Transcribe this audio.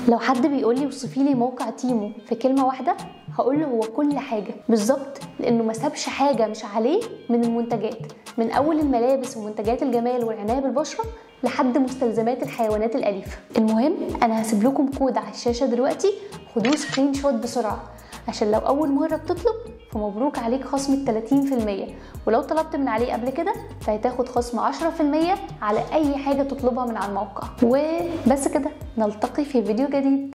لو حد بيقول لي وصفي لي موقع تيمو في كلمه واحده هقول له هو كل حاجه بالظبط لانه ما سابش حاجه مش عليه من المنتجات من اول الملابس ومنتجات الجمال والعنايه بالبشره لحد مستلزمات الحيوانات الاليفه المهم انا هسيب لكم كود على الشاشه دلوقتي خدوه سكرين شوت بسرعه عشان لو اول مره بتطلب فمبروك عليك خصم 30% ولو طلبت من عليه قبل كده فهتاخد خصم 10% على اي حاجه تطلبها من على الموقع وبس كده نلتقي في فيديو جديد